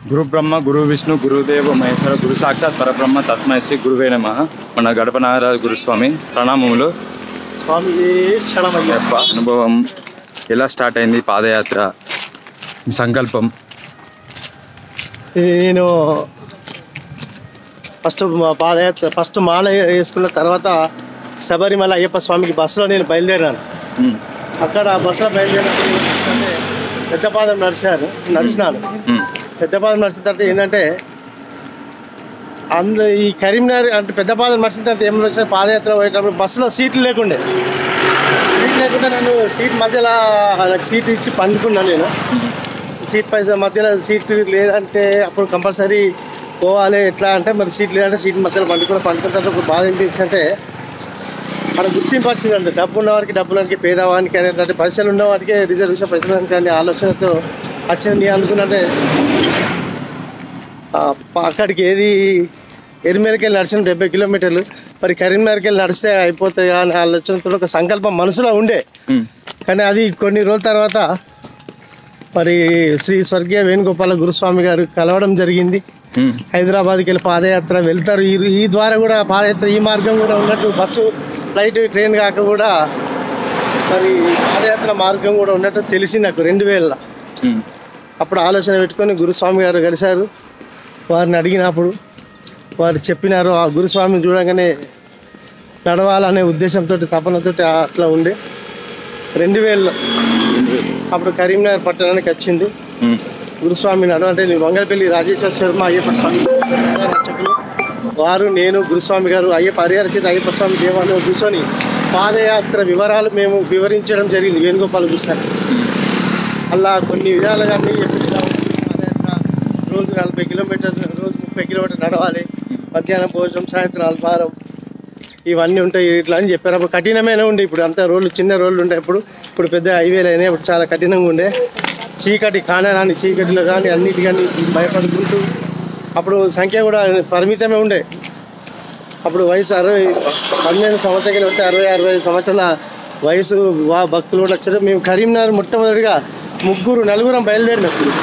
గురు బ్రహ్మ గురు విష్ణు గురుదేవ మహేశ్వర గురు సాక్షాత్ పరబ్రహ్మ తస్మై శ్రీ గురువే నమ మన గడప నాగరాజు గురుస్వామి ప్రణామములు స్వామి క్షణమయ్య యొక్క అనుభవం ఎలా స్టార్ట్ అయింది పాదయాత్ర మీ సంకల్పం నేను ఫస్ట్ మా పాదయాత్ర ఫస్ట్ మాల వేసుకున్న తర్వాత శబరిమల అయ్యప్ప స్వామికి బస్సులో నేను బయలుదేరాను ఉమ్, అక్కడ బస్సులో బయలుదేరినప్పుడు ఏంటంటే పెద్ద పాదం నడిచాను నడిచినాను ఉమ్, పెద్ద పాదం నడిచిన తర్వాత ఏంటంటే అందు ఈ కరీంనగర్ అంటే పెద్ద పాదం నడిచిన తర్వాత ఏం వచ్చిన పాదయాత్ర పోయేటప్పుడు బస్సులో సీట్లు లేకుండే సీట్ లేకుండా నన్ను సీట్ మధ్యలో నాకు సీట్ ఇచ్చి పండుకున్నాను నేను సీట్ పైసా మధ్యలో సీట్ లేదంటే అప్పుడు కంపల్సరీ పోవాలి ఎట్లా అంటే మరి సీట్ లేదంటే సీట్ మధ్యలో పండుకుని పండుకున్న తర్వాత ఒక బాధ ఏంటంటే మన గుర్తింపు వచ్చిందంటే డబ్బు ఉన్నవారికి డబ్బులకి పేదవానికి అనేటువంటి పైసలు ఉన్నవారికి రిజర్వేషన్ పైసలు అనే ఆలోచనతో వచ్చింది నేను అనుకున్నట్టే ఆ, ప- అక్కడికి ఏది ఎరిమేరకి వెళ్ళి నడిచిన డెబ్బై కిలోమీటర్లు మరి కరీంనగర్కి వెళ్ళి నడిస్తే అయిపోతాయి అనే ఆలోచనతో ఒక సంకల్పం మనసులో ఉండే ఉమ్, కానీ అది కొన్ని రోజుల తర్వాత మరి శ్రీ స్వర్గీయ వేణుగోపాల గురుస్వామి గారు కలవడం జరిగింది ఉమ్, హైదరాబాద్కి వెళ్ళి పాదయాత్ర వెళ్తారు ఈ ఈ ద్వారా కూడా పాదయాత్ర ఈ మార్గం కూడా ఉన్నట్టు బస్సు ఫ్లైట్ ట్రైన్ కాక కూడా మరి పాదయాత్ర మార్గం కూడా ఉన్నట్టు తెలిసింది నాకు రెండు వేల ఉమ్, అప్పుడు ఆలోచన పెట్టుకొని గురుస్వామి గారు కలిశారు వారిని అడిగినప్పుడు వారు చెప్పినారు ఆ గురుస్వామిని చూడగానే నడవాలనే ఉద్దేశంతో తపనతో అట్లా ఉండే రెండు వేలలో అప్పుడు కరీంనగర్ పట్టణానికి వచ్చింది ఉమ్, గురుస్వామి నడు అంటే నేను వంగలపల్లి రాజేశ్వర శర్మ అయ్యప్ప స్వామి అర్చకులు వారు నేను గురుస్వామి గారు అయ్యప్ప హరిహరచిత అయ్యప్ప స్వామి దేవాలయంలో కూర్చొని పాదయాత్ర వివరాలు మేము వివరించడం జరిగింది వేణుగోపాల్ గురుస్వామి అలా కొన్ని విధాలుగా అన్నీ చెప్పిన పాదయాత్ర రోజు నలభై కిలోమీటర్లు రోజు ముప్పై కిలోమీటర్లు నడవాలి మధ్యాహ్నం భోజనం సాయంత్రం అల్పారం ఇవన్నీ ఉంటాయి ఇట్లా అని చెప్పారు అప్పుడు కఠినమైన ఉండే ఇప్పుడు అంతా రోడ్లు చిన్న రోడ్లు ఉంటాయి ఇప్పుడు ఇప్పుడు పెద్ద హైవేలు అయినాయి ఇప్పుడు చాలా కఠినంగా ఉండే చీకటి కానరాని చీకటిలో కానీ అన్నిటి కానీ భయపడుకుంటూ అప్పుడు సంఖ్య కూడా పరిమితమే ఉండే అప్పుడు వయసు అరవై పన్నెండు సంవత్సరాలు వస్తే అరవై అరవై ఐదు సంవత్సరాల వయసు వా భక్తులు కూడా వచ్చారు మేము కరీంనగర్ మొట్టమొదటిగా ముగ్గురు నలుగురం బయలుదేరినప్పుడు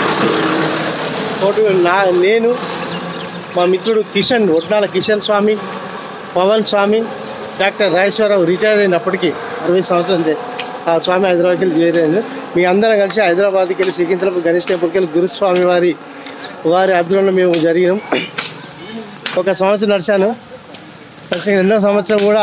ఒకటి నా నేను మా మిత్రుడు కిషన్ ఒట్నాల కిషన్ స్వామి పవన్ స్వామి డాక్టర్ రాజేశ్వరరావు రిటైర్ అయినప్పటికీ అరవై సంవత్సరం ఆ స్వామి హైదరాబాద్కి వెళ్ళి చేరాను మీ అందరం కలిసి హైదరాబాద్కి వెళ్ళి సికింద్రాబాద్ గణేష్ టెంపుల్కి వెళ్ళి గురుస్వామి వారి వారి ఆధ్వర్యంలో మేము జరిగినాం ఒక సంవత్సరం నడిచాను నడిచిన రెండో సంవత్సరం కూడా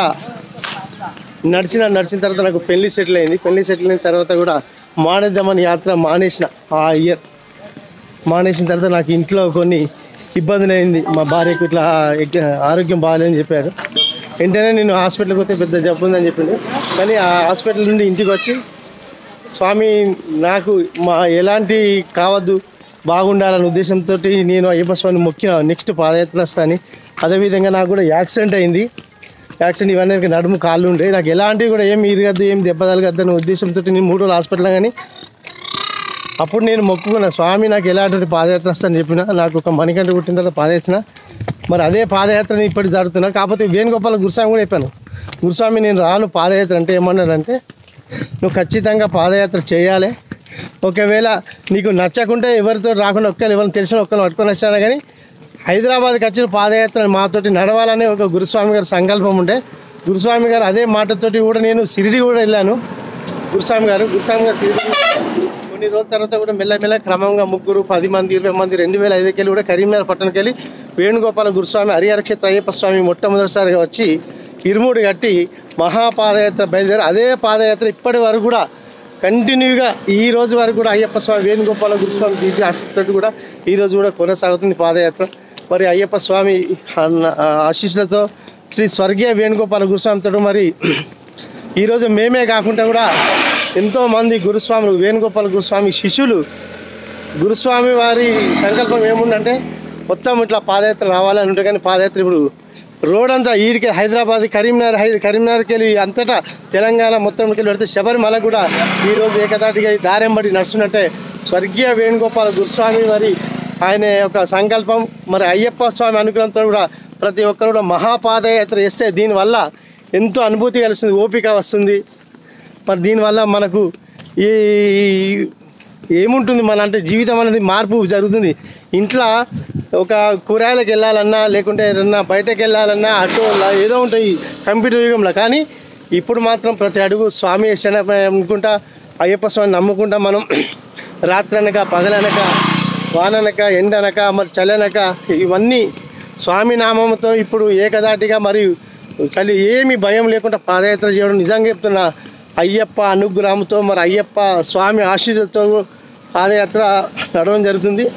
నడిచిన నడిచిన తర్వాత నాకు పెళ్లి సెటిల్ అయింది పెళ్లి సెటిల్ అయిన తర్వాత కూడా మానేద్దామని యాత్ర మానేసిన ఆ ఇయర్ మానేసిన తర్వాత నాకు ఇంట్లో కొన్ని ఇబ్బందులు అయింది మా భార్యకు ఇట్లా ఎగ్- ఆరోగ్యం బాగాలేదని చెప్పాడు వెంటనే నేను హాస్పిటల్కి పోతే పెద్ద జబ్బు ఉందని చెప్పిండు కానీ ఆ హాస్పిటల్ నుండి ఇంటికి వచ్చి స్వామి నాకు మా ఎలాంటి కావద్దు బాగుండాలనే ఉద్దేశంతో నేను అయ్యప్ప స్వామిని మొక్కిన నెక్స్ట్ పాదయాత్ర వస్తాను అదేవిధంగా నాకు కూడా యాక్సిడెంట్ అయింది యాక్సిడెంట్ ఇవన్నీ నాకు నడుము కాళ్ళు ఉండే నాకు ఎలాంటివి కూడా ఏం ఇరగద్దు ఏం దెబ్బ తగలగద్దు అనే ఉద్దేశంతో నేను మూడు రోజులు హాస్పిటల్ కానీ అప్పుడు నేను మొక్కుకున్న స్వామి నాకు ఎలాంటి పాదయాత్ర వస్తుందని చెప్పిన నాకు ఒక మణికంట పుట్టిన తర్వాత పాదయాత్ర మరి అదే పాదయాత్రని ఇప్పటికి జరుగుతున్నా కాకపోతే వేణుగోపాల గురుస్వామి కూడా చెప్పాను గురుస్వామి నేను రాను పాదయాత్ర అంటే ఏమన్నాడంటే నువ్వు ఖచ్చితంగా పాదయాత్ర చేయాలి ఒకవేళ నీకు నచ్చకుంటే ఎవరితో రాకుండా ఒక్కరు ఎవరిని తెలిసిన ఒక్కరు పట్టుకొని వచ్చాను కానీ హైదరాబాద్కి వచ్చిన పాదయాత్ర మాతోటి నడవాలనే ఒక గురుస్వామి గారి సంకల్పం ఉంటే గురుస్వామి గారు అదే మాటతోటి కూడా నేను సిరిడి కూడా వెళ్ళాను గురుస్వామి గారు గురుస్వామి గారు సిరిడి కొన్ని రోజుల తర్వాత కూడా మెల్లమెల్ల క్రమంగా ముగ్గురు పది మంది ఇరవై మంది రెండు వేల ఐదుకి వెళ్ళి కూడా కరీంనగర్ పట్టణంకి వెళ్ళి వేణుగోపాల గురుస్వామి హరిహర క్షేత్ర అయ్యప్ప స్వామి మొట్టమొదటిసారిగా వచ్చి ఇరుముడు కట్టి మహాపాదయాత్ర బయలుదేరి అదే పాదయాత్ర ఇప్పటి వరకు కూడా కంటిన్యూగా ఈ రోజు వరకు కూడా అయ్యప్ప స్వామి వేణుగోపాల గురుస్వామి దీర్ఘ ఆశీస్సులతో కూడా ఈ రోజు కూడా కొనసాగుతుంది పాదయాత్ర మరి అయ్యప్ప స్వామి అన్న- ఆశీస్సులతో శ్రీ స్వర్గీయ వేణుగోపాల గురుస్వామితో మరి ఈరోజు మేమే కాకుండా కూడా ఎంతోమంది గురుస్వాములు వేణుగోపాల గురుస్వామి శిష్యులు గురుస్వామి వారి సంకల్పం ఏముందంటే మొత్తం ఇట్లా పాదయాత్ర రావాలని ఉంటే కానీ పాదయాత్ర ఇప్పుడు రోడ్ అంతా ఈడికి హైదరాబాద్ కరీంనగర్ హై కరీంనగర్కి వెళ్ళి అంతటా తెలంగాణ మొత్తంకి వెళ్ళి పెడితే శబరిమల కూడా ఈరోజు ఏకదాటిగా ఈ దారెంబడి నడుస్తున్నట్టే స్వర్గీయ వేణుగోపాల గురుస్వామి వారి ఆయన యొక్క సంకల్పం మరి అయ్యప్ప స్వామి అనుగ్రహంతో కూడా ప్రతి ఒక్కరు కూడా మహాపాదయాత్ర చేస్తే దీనివల్ల ఎంతో అనుభూతి కలుస్తుంది ఓపిక వస్తుంది మరి దీనివల్ల మనకు ఈ ఏముంటుంది మన అంటే జీవితం అనేది మార్పు జరుగుతుంది ఇంట్లో ఒక కూరగాయలకు వెళ్ళాలన్నా లేకుంటే ఏదన్నా బయటకు వెళ్ళాలన్నా ఆటో లా- ఏదో ఉంటాయి కంప్యూటర్ యుగంలో కానీ ఇప్పుడు మాత్రం ప్రతి అడుగు స్వామి శరణ అనుకుంటా అయ్యప్ప స్వామిని నమ్ముకుంటా మనం రాత్రనక పగలనక వాననక ఎండనక మరి చలనక ఇవన్నీ స్వామి నామంతో ఇప్పుడు ఏకదాటిగా మరియు చలి ఏమి భయం లేకుండా పాదయాత్ర చేయడం నిజంగా చెప్తున్నా అయ్యప్ప అనుగ్రహంతో మరి అయ్యప్ప స్వామి ఆశీస్సులతో పాదయాత్ర నడవడం జరుగుతుంది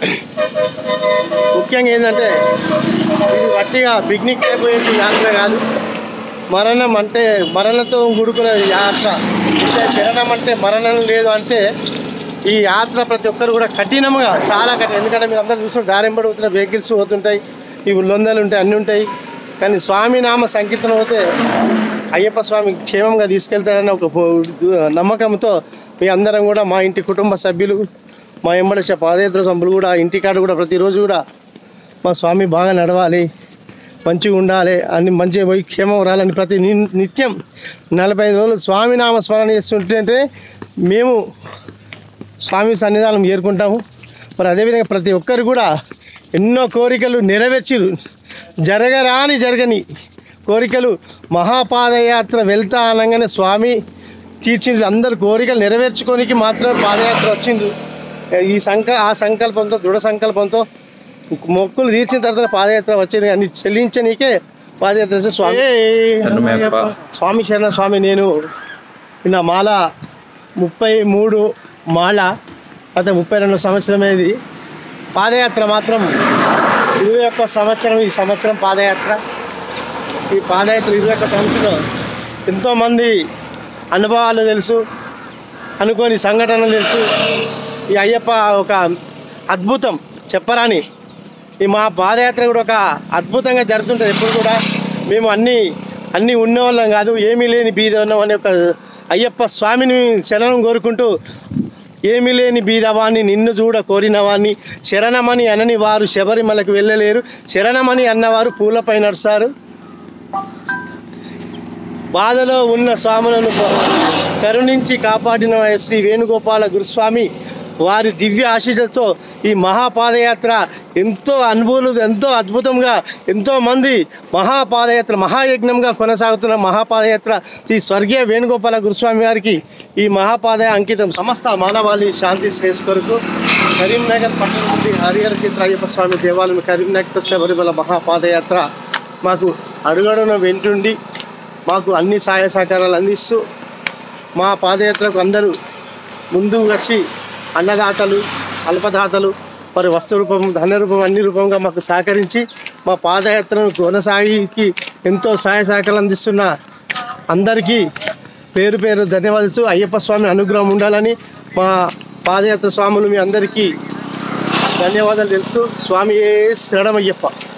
ముఖ్యంగా ఏంటంటే ఇది వట్టిగా పిక్నిక్ అయిపోయేది యాత్ర కాదు మరణం అంటే మరణంతో కూడుకున్న యాత్ర అంటే చరణం అంటే మరణం లేదు అంటే ఈ యాత్ర ప్రతి ఒక్కరు కూడా కఠినంగా చాలా కఠినం ఎందుకంటే మీరు అందరూ చూస్తున్న దారింబడి పోతున్న వెహికల్స్ పోతుంటాయి ఈ లొందలు ఉంటాయి అన్నీ ఉంటాయి కానీ స్వామి నామ సంకీర్తన పోతే అయ్యప్ప స్వామి క్షేమంగా తీసుకెళ్తాడని ఒక పో- నమ్మకంతో మీ అందరం కూడా మా ఇంటి కుటుంబ సభ్యులు మా ఎంబడి పాదయాత్ర సభ్యులు కూడా ఇంటికాడ కూడా ప్రతిరోజు కూడా మా స్వామి బాగా నడవాలి మంచిగా ఉండాలి అన్ని మంచిగా పోయి క్షేమం రాలని ప్రతి ని- నిత్యం నలభై ఐదు రోజులు స్వామి నామ స్మరణ చేస్తుంటే మేము స్వామి సన్నిధానం చేరుకుంటాము మరి అదేవిధంగా ప్రతి ఒక్కరు కూడా ఎన్నో కోరికలు నెరవేర్చిరు జరగరాని జరగని కోరికలు మహాపాదయాత్ర వెళ్తా అనగానే స్వామి తీర్చిండు అందరు కోరికలు నెరవేర్చుకోనికి మాత్రమే పాదయాత్ర వచ్చింది ఈ సంక ఆ సంకల్పంతో దృఢ సంకల్పంతో మొక్కులు తీర్చిన తర్వాత పాదయాత్ర వచ్చింది అని చెల్లించనీకే పాదయాత్ర చేసే స్వామి శరణమయ్యప్ప. స్వామి శరణ స్వామి నేను నా మాల ముప్పై మూడు మాల అయితే ముప్పై రెండు సంవత్సరమే ఇది పాదయాత్ర మాత్రం ఇరవై ఒక్క సంవత్సరం ఈ సంవత్సరం పాదయాత్ర ఈ పాదయాత్ర ఇరవై ఒక్క సంవత్సరం ఎంతోమంది అనుభవాలు తెలుసు అనుకోని సంఘటనలు తెలుసు ఈ అయ్యప్ప ఒక అద్భుతం చెప్పరాని ఈ మా పాదయాత్ర కూడా ఒక అద్భుతంగా జరుగుతుంటుంది ఎప్పుడు కూడా మేము అన్నీ అన్నీ ఉన్నవాళ్ళం కాదు ఏమీ లేని బీద ఉన్నాం అనే ఒక అయ్యప్ప స్వామిని శరణం కోరుకుంటూ ఏమీ లేని బీదవాణ్ణి నిన్ను చూడ కోరినవాణ్ణి శరణమని అనని వారు శబరిమలకు వెళ్ళలేరు శరణమని అన్నవారు పూలపై నడుస్తారు బాధలో ఉన్న స్వాములను కరుణించి కాపాడిన శ్రీ వేణుగోపాల గురుస్వామి వారి దివ్య ఆశీస్సులతో ఈ మహాపాదయాత్ర ఎంతో అనుభూలు ఎంతో అద్భుతంగా ఎంతో మంది మహాపాదయాత్ర మహాయజ్ఞంగా కొనసాగుతున్న మహాపాదయాత్ర ఈ స్వర్గీయ వేణుగోపాల గురుస్వామి గారికి ఈ మహాపాదయ అంకితం సమస్త మానవాళి శాంతి శ్రేయస్ కొరకు కరీంనగర్ పట్టణం నుండి హరిహర చిత్ర అయ్యప్ప స్వామి దేవాలయం కరీంనగర్ శబరిమల మహాపాదయాత్ర మాకు అడుగడున వెంటుండి మాకు అన్ని సహాయ సహకారాలు అందిస్తూ మా పాదయాత్రకు అందరూ ముందు వచ్చి అన్నదాతలు అల్పదాతలు మరి వస్తు రూపం ధన రూపం అన్ని రూపంగా మాకు సహకరించి మా పాదయాత్రను కొనసాగికి ఎంతో సహాయ సహకారాలు అందిస్తున్న అందరికీ పేరు పేరు ధన్యవాదాలు అయ్యప్ప స్వామి అనుగ్రహం ఉండాలని మా పాదయాత్ర స్వాములు మీ అందరికీ ధన్యవాదాలు తెలుపుతూ స్వామి శరణమయ్యప్ప